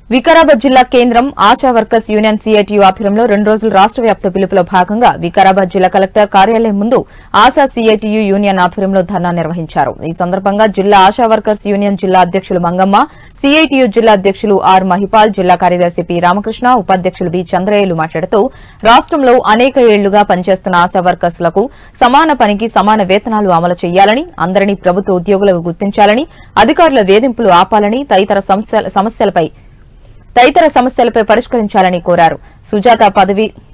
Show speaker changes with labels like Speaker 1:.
Speaker 1: వికారాబాద్ జిల్లా కేంద్రం ASHA workers union CITU ఆధ్వర్యంలో రెండు రోజుల రాష్ట వ్యాప్త పిలుపులో భాగంగా వికారాబాద్ జిల్లా కలెక్టర్ కార్యాలయం ముందు ఆశా సిఐటియు యూనియన్ ఆధ్వర్యంలో ధర్నా నిర్వహించారు ఈ సందర్భంగా జిల్లా ఆశా వర్కర్స్ యూనియన్ జిల్లా అధ్యక్షులు మంగమ్మ సిఐటియు జిల్లా అధ్యక్షులు ఆర్ మహిపాల్ జిల్లా కార్యదర్శి పి రామకృష్ణ ఉపాధ్యక్షులు బి చంద్రయ్యలు మాట్లాడుతూ రాష్టంలో అనేక ఏళ్లుగా పనిచేస్తున్న ఆశా వర్కర్స్లకు సమాన పనికి సమాన వేతనాలు అమలు చేయాలని అందరినీ ప్రభుత్వ ఉద్యోగులకు గుర్తించాలని అధికారుల వేధింపులు ఆపాలని తదితర సమస్యల- సమస్యలపై తదితర సమస్యలపై పరిష్కరించాలని కోరారు సుజాత పదవి